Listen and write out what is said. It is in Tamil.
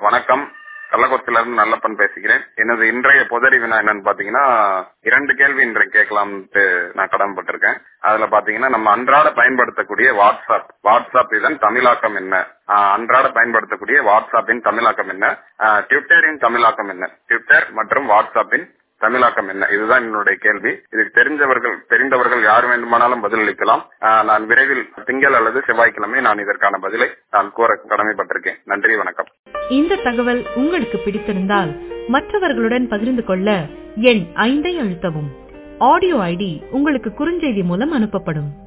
வணக்கம் கள்ளக்குறிச்சியில இருந்து நல்லப்பன் பேசுகிறேன் எனது இன்றைய பொதறி வினா என்னன்னு பாத்தீங்கன்னா இரண்டு கேள்வி இன்றைக்கு கேட்கலாம்னு நான் கடமைப்பட்டிருக்கேன் அதுல பாத்தீங்கன்னா நம்ம அன்றாட பயன்படுத்தக்கூடிய வாட்ஸ்அப் வாட்ஸ்அப் இதன் தமிழாக்கம் என்ன ஆஹ் அன்றாட பயன்படுத்தக்கூடிய வாட்ஸ்அப்பின் தமிழாக்கம் என்ன ஆஹ் ட்விட்டரின் தமிழாக்கம் என்ன ட்விட்டர் மற்றும் வாட்ஸ்அப்பின் தமிழாக்கம் என்ன இதுதான் என்னுடைய கேள்வி இதுக்கு தெரிஞ்சவர்கள் தெரிந்தவர்கள் யார் வேண்டுமானாலும் பதிலளிக்கலாம் ஆஹ் நான் விரைவில் திங்கள் அல்லது செவ்வாய்க்கிழமை நான் இதற்கான பதிலை நான் கூற கடமைப்பட்டிருக்கேன் நன்றி வணக்கம் இந்த தகவல் உங்களுக்கு பிடித்திருந்தால் மற்றவர்களுடன் பகிர்ந்து கொள்ள எண் ஐந்தை அழுத்தவும் ஆடியோ ஐடி உங்களுக்கு குறுஞ்செய்தி மூலம் அனுப்பப்படும்